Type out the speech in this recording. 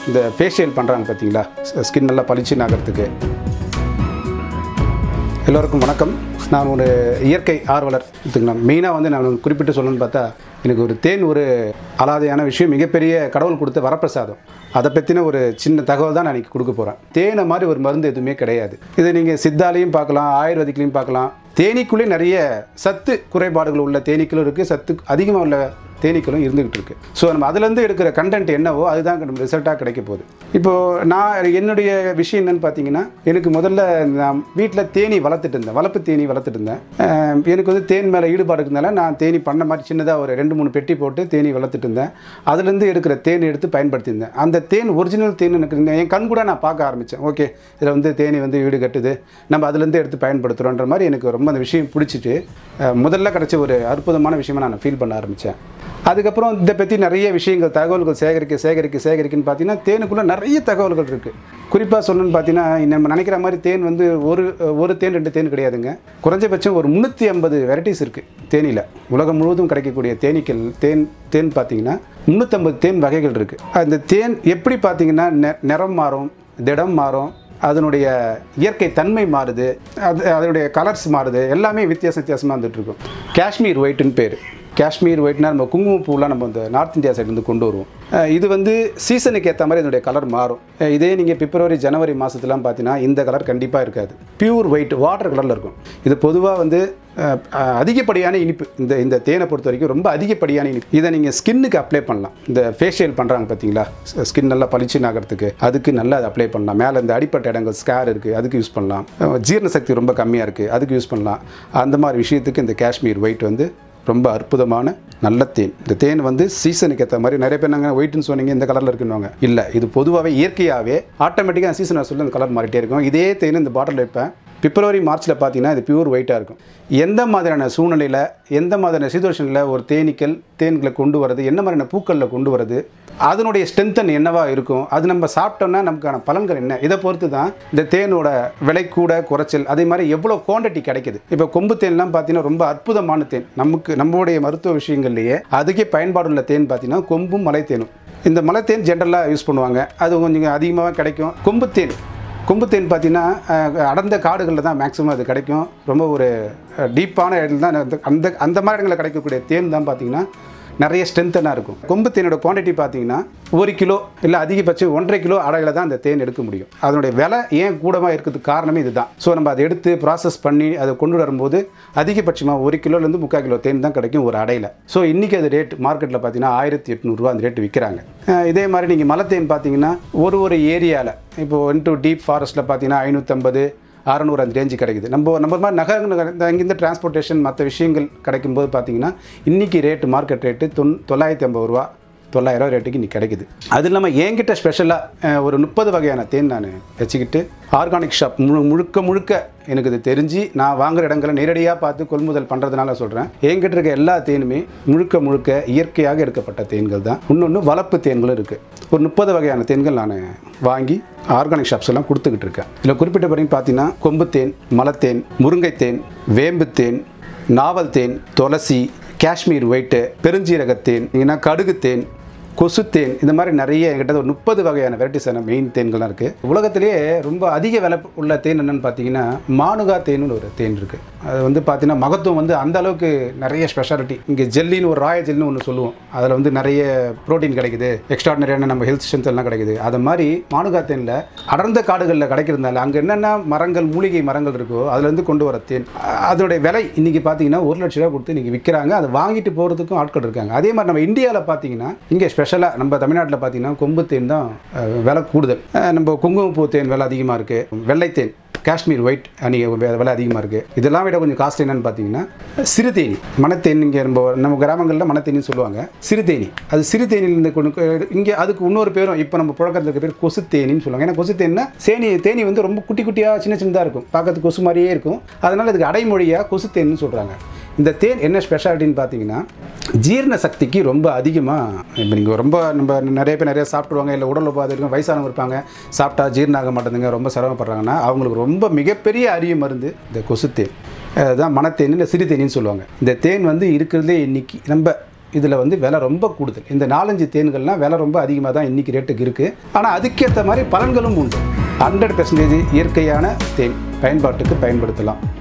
இந்த ஃபேஷியல் பண்ணுறாங்க பார்த்தீங்களா ஸ்கின் நல்லா பளிச்சுன்னு ஆகிறதுக்கு எல்லோருக்கும் வணக்கம் நான் ஒரு இயற்கை ஆர்வலர் இதுங்களா மெயினாக வந்து நான் குறிப்பிட்டு சொல்லணும்னு பார்த்தா எனக்கு ஒரு தேன் ஒரு அலாதையான விஷயம் மிகப்பெரிய கடவுள் கொடுத்த வரப்பிரசாதம் அதை பற்றின ஒரு சின்ன தகவல் தான் நான் இன்னைக்கு கொடுக்க போகிறேன் தேனை மாதிரி ஒரு மருந்து எதுவுமே கிடையாது இதை நீங்கள் சித்தாலையும் பார்க்கலாம் ஆயுர்வேதிக்லையும் பார்க்கலாம் தேனீக்குள்ளே நிறைய சத்து குறைபாடுகள் உள்ள தேனீக்களும் இருக்குது சத்து அதிகமாக உள்ள தேனீக்களும் இருந்துகிட்டு இருக்கு ஸோ நம்ம அதுலேருந்து எடுக்கிற கண்டென்ட் என்னவோ அதுதான் நம்ம ரிசல்ட்டாக கிடைக்க போகுது இப்போது நான் என்னுடைய விஷயம் என்னன்னு பார்த்தீங்கன்னா எனக்கு முதல்ல நான் வீட்டில் தேனி வளர்த்துட்டு இருந்தேன் வளர்ப்பு தேனி வளர்த்துட்டு இருந்தேன் அஹ் எனக்கு வந்து தேன் மேலே ஈடுபாடு இருந்தனால நான் தேனி பண்ண மாதிரி சின்னதாக ஒரு ரெண்டு மூணு பெட்டி போட்டு தேனி வளர்த்துட்டு இருந்தேன் அதுலேருந்து எடுக்கிற தேன் எடுத்து பயன்படுத்தியிருந்தேன் அந்த தேன் ஒரிஜினல் தேன் எனக்கு இருந்த- என் கண் கூட நான் பார்க்க ஆரம்பித்தேன் ஓகே இதில் வந்து தேனி வந்து வீடு கட்டுது நம்ம அதுலேருந்து எடுத்து பயன்படுத்துகிறோன்ற மாதிரி எனக்கு ரொம்ப அந்த விஷயம் பிடிச்சிட்டு அஹ் முதல்ல கிடைச்ச ஒரு அற்புதமான விஷயமா நான் ஃபீல் பண்ண ஆரம்பித்தேன் அதுக்கப்புறம் இதை பற்றி நிறைய விஷயங்கள் தகவல்கள் சேகரிக்க சேகரிக்க சேகரிக்கன்னு பார்த்தீங்கன்னா தேனுக்குள்ளே நிறைய தகவல்கள் இருக்குது குறிப்பாக சொல்லணும்னு பார்த்தீங்கன்னா நம்ம நினைக்கிற மாதிரி தேன் வந்து ஒரு ஒரு தேன் ரெண்டு தேன் கிடையாதுங்க குறைஞ்சபட்சம் ஒரு முந்நூற்றி ஐம்பது வெரைட்டிஸ் இருக்குது தேனியில் உலகம் முழுவதும் கிடைக்கக்கூடிய தேனீக்கள் தேன் தேன் பார்த்தீங்கன்னா முந்நூற்றம்பது தேன் வகைகள் இருக்குது அந்த தேன் எப்படி பார்த்தீங்கன்னா நெ நிறம் மாறும் திடம் மாறும் அதனுடைய இயற்கை தன்மை மாறுது அது அதனுடைய கலர்ஸ் மாறுது எல்லாமே வித்தியாச வித்தியாசமாக வந்துட்டு இருக்கும் காஷ்மீர் ஒயிட்டுன்னு பேர் காஷ்மீர் ஒயிட்னா நம்ம குங்குமப்பூலாம் நம்ம இந்த நார்த் இந்தியா சைட்லேருந்து கொண்டு வருவோம் அஹ் இது வந்து சீசனுக்கு ஏற்ற மாதிரி இதனுடைய கலர் மாறும் அஹ் இதே நீங்கள் பிப்ரவரி ஜனவரி மாதத்துலாம் பார்த்தீங்கன்னா இந்த கலர் கண்டிப்பாக இருக்காது பியூர் ஒயிட் வாட்டர் கலரில் இருக்கும் இது பொதுவாக வந்து அஹ், அஹ், அதிகப்படியான இனிப்பு இந்த இந்த தேனை பொறுத்த வரைக்கும் ரொம்ப அதிகப்படியான இனிப்பு இதை நீங்கள் ஸ்கின்னுக்கு அப்ளை பண்ணலாம் இந்த ஃபேஷியல் பண்ணுறாங்க பார்த்தீங்களா ஸ்கின் நல்லா பளிச்சுன்னு ஆகிறதுக்கு அதுக்கு நல்லா அதை அப்ளை பண்ணலாம் மேலே இந்த அடிப்பட்ட இடங்கள் ஸ்கேர் இருக்குது அதுக்கு யூஸ் பண்ணலாம் அஹ், ஜீரண சக்தி ரொம்ப கம்மியாக இருக்குது அதுக்கு யூஸ் பண்ணலாம் அந்த மாதிரி விஷயத்துக்கு இந்த காஷ்மீர் ஒயிட் வந்து ரொம்ப அற்புதமான நல்ல தேன் இந்த தேன் வந்து சீசனுக்கு ஏற்ற மாதிரி நிறைய பேர் நாங்கள் ஒயிட்னு சொன்னீங்க இந்த கலரில் இருக்குன்னுவாங்க இல்லை இது பொதுவாகவே இயற்கையாகவே ஆட்டோமேட்டிக்காக சீசன் சொல்லி அந்த கலர் மாறிட்டே இருக்கும் இதே தேன் இந்த பாட்டில் வைப்பேன் பிப்ரவரி மார்ச்சில் பார்த்தீங்கன்னா இது பியூர் ஒயிட்டாக இருக்கும் எந்த மாதிரியான சூழ்நிலையில் எந்த மாதிரியான சுச்சுவேஷனில் ஒரு தேனீக்கள் தேன்களை கொண்டு வரது என்ன மாதிரியான பூக்களில் கொண்டு வரது அதனுடைய ஸ்ட்ரென்த்தன் என்னவா இருக்கும் அது நம்ம சாப்பிட்டோம்னா நமக்கான பலன்கள் என்ன இதை பொறுத்து தான் இந்த தேனோட விலை கூட குறைச்சல் அதே மாதிரி எவ்வளோ குவாண்டிட்டி கிடைக்குது இப்போ கொம்பு தேன்லாம் பார்த்தீங்கன்னா ரொம்ப அற்புதமான தேன் நமக்கு நம்மளுடைய மருத்துவ விஷயங்கள்லேயே அதுக்கே பயன்பாடுள்ள தேன் பார்த்தீங்கன்னா கொம்பும் மலை தேனும் இந்த மலை தேன் ஜென்ரலாக யூஸ் பண்ணுவாங்க அது கொஞ்சம் அதிகமாக கிடைக்கும் கொம்பு தேன் கொம்பு தேன் பார்த்தீங்கன்னா அஹ், அடர்ந்த காடுகளில் தான் மேக்ஸிமம் அது கிடைக்கும் ரொம்ப ஒரு டீப்பான இடத்துல தான் அந்த- அந்த அந்த மாதிரி இடங்களில் கிடைக்கக்கூடிய தேன் தான் பார்த்தீங்கன்னா நிறைய ஸ்ட்ரென்த்தனாக இருக்கும் கொம்பு தேனோட குவான்டிட்டி பார்த்தீங்கன்னா ஒரு கிலோ இல்லை அதிகபட்சம் ஒன்றரை கிலோ அடையில தான் அந்த தேன் எடுக்க முடியும் அதனுடைய விலை ஏன் கூடமாக இருக்கிறதுக்கு காரணமே இதுதான் ஸோ நம்ம அதை எடுத்து ப்ராசஸ் பண்ணி அதை கொண்டு வரும்போது அதிகபட்சமாக ஒரு கிலோலேருந்து முக்கால் கிலோ தேன் தான் கிடைக்கும் ஒரு அடையில ஸோ இன்றைக்கி அது ரேட் மார்க்கெட்டில் பார்த்தீங்கன்னா ஆயிரத்தி எட்நூறுரூவா அந்த ரேட் விற்கிறாங்க அஹ் இதே மாதிரி நீங்கள் மலை தேன் பார்த்தீங்கன்னா ஒரு ஒரு ஏரியாவில் இப்போ இன்டூ டீப் ஃபாரஸ்ட்டில் பார்த்தீங்கன்னா ஐநூற்றம்பது அறநூறு அந்த ரேஞ்சு கிடைக்குது நம்ம நம்ம மாதிரி நகரங்கள் இந்த இங்கேருந்து டிரான்ஸ்போர்ட்டேஷன் மற்ற விஷயங்கள் கிடைக்கும்போது பார்த்தீங்கன்னா இன்றைக்கி ரேட்டு மார்க்கெட் ரேட்டு தொன் தொள்ளாயிரத்தி ஐம்பது ரூபா தொள்ளாயிரம் ரூபா ரேட்டுக்கு இன்னைக்கு கிடைக்குது அது இல்லாமல் என்கிட்ட ஸ்பெஷலாக ஒரு முப்பது வகையான தேன் நான் வச்சுக்கிட்டு ஆர்கானிக் ஷாப் முழு முழுக்க முழுக்க எனக்கு இது தெரிஞ்சு நான் வாங்குற இடங்களை நேரடியாக பார்த்து கொள்முதல் பண்ணுறதுனால சொல்கிறேன் என்கிட்ட இருக்க எல்லா தேனுமே முழுக்க முழுக்க இயற்கையாக எடுக்கப்பட்ட தேன்கள் தான் இன்னொன்று வளர்ப்பு தேன்களும் இருக்குது ஒரு முப்பது வகையான தேன்கள் நான் வாங்கி ஆர்கானிக் ஷாப்ஸ் எல்லாம் கொடுத்துக்கிட்டு இருக்கேன் இதில் குறிப்பிட்ட பிறகு பார்த்தீங்கன்னா கொம்பு தேன் மலத்தேன் முருங்கை தேன் வேம்பு தேன் நாவல் தேன் துளசி காஷ்மீர் ஒயிட்டு பெருஞ்சீரகத்தேன் இல்லைன்னா கடுகு தேன் கொசுத்தேன் இந்த மாதிரி நிறைய என்கிட்ட ஒரு முப்பது வகையான வெரைட்டிஸான மெயின் தேன்கள்லாம் இருக்குது உலகத்திலேயே ரொம்ப அதிக விலை உள்ள தேன் என்னன்னு பார்த்தீங்கன்னா மானுகா தேன்னு ஒரு தேன் இருக்குது அது வந்து பார்த்தீங்கன்னா மகத்துவம் வந்து அந்த அளவுக்கு நிறைய ஸ்பெஷாலிட்டி இங்கே ஜெல்லின்னு ஒரு ராய ஜெல்லின்னு ஒன்று சொல்லுவோம் அதில் வந்து நிறைய ப்ரோட்டீன் கிடைக்குது எக்ஸ்ட்ராடினரியான நம்ம ஹெல்த் ஸ்ட்ரென்த் எல்லாம் கிடைக்குது அது மாதிரி மானுகா தேனில் அடர்ந்த காடுகளில் கிடைக்கிறதுனால அங்கே என்னென்ன மரங்கள் மூலிகை மரங்கள் இருக்கோ அதுலேருந்து கொண்டு வர தேன் அ- அதோடைய விலை இன்னைக்கு பார்த்தீங்கன்னா ஒரு லட்ச ரூபா கொடுத்து நீங்கள் விற்கிறாங்க அதை வாங்கிட்டு போகிறதுக்கும் ஆட்கள் இருக்காங்க அதே மாதிரி நம்ம இந்தியாவில் பார்த்தீங்கன்னா இங்கே ஸ்பெஷலாக நம்ம தமிழ்நாட்டில் பார்த்தீங்கன்னா கொம்பு தேன் தான் அஹ், விலை கூடுதல் அஹ், நம்ம குங்குமப்பூ தேன் விலை அதிகமாக இருக்குது வெள்ளைத்தேன் காஷ்மீர் ஒயிட் நீங்கள் விலை அதிகமாக இருக்குது இதெல்லாம் விட கொஞ்சம் காஸ்ட் என்னன்னு பார்த்தீங்கன்னா சிறுதேனி மணத்தேன் இங்கே நம்ம நம்ம கிராமங்களில் மணத்தேனின்னு சொல்லுவாங்க சிறுதேனி அது சிறுதேனிலேருந்து கொண்டு இங்கே அதுக்கு இன்னொரு பேரும் இப்போ நம்ம புழக்கத்தில் இருக்க பேர் கொசு தேனின்னு சொல்லுவாங்க ஏன்னா கொசு தேன்னா சேனி தேனி வந்து ரொம்ப குட்டி குட்டியாக சின்ன சின்னதாக இருக்கும் பார்க்கறதுக்கு கொசு மாதிரியே இருக்கும் அதனால் இதுக்கு அடைமொழியாக கொசு தேன்னு சொல்கிறாங்க இந்த தேன் என்ன ஸ்பெஷாலிட்டின்னு பார்த்தீங்கன்னா ஜீரண சக்திக்கு ரொம்ப அதிகமாக இப்போ நீங்கள் ரொம்ப நம்ம நிறைய பேர் நிறைய சாப்பிடுவாங்க இல்லை உடல் உபாதை இருக்கும் வயசானவங்க இருப்பாங்க சாப்பிட்டா ஜீரணம் ஆக மாட்டேங்குதுங்க ரொம்ப சிரமப்படுறாங்கன்னா அவங்களுக்கு ரொம்ப மிகப்பெரிய அரிய மருந்து இந்த கொசுத்தேன் அதுதான் மணத்தேன் இல்லை சிறுதேனின்னு சொல்லுவாங்க இந்த தேன் வந்து இருக்கிறதுலே இன்னைக்கு நம்ம இதில் வந்து விலை ரொம்ப கூடுதல் இந்த நாலஞ்சு தேன்கள்லாம் விலை ரொம்ப அதிகமாக தான் இன்றைக்கி ரேட்டுக்கு இருக்குது ஆனால் அதுக்கேற்ற மாதிரி பலன்களும் உண்டு ஹண்ட்ரட் பெர்சன்டேஜ் இயற்கையான தேன் பயன்பாட்டுக்கு பயன்படுத்தலாம்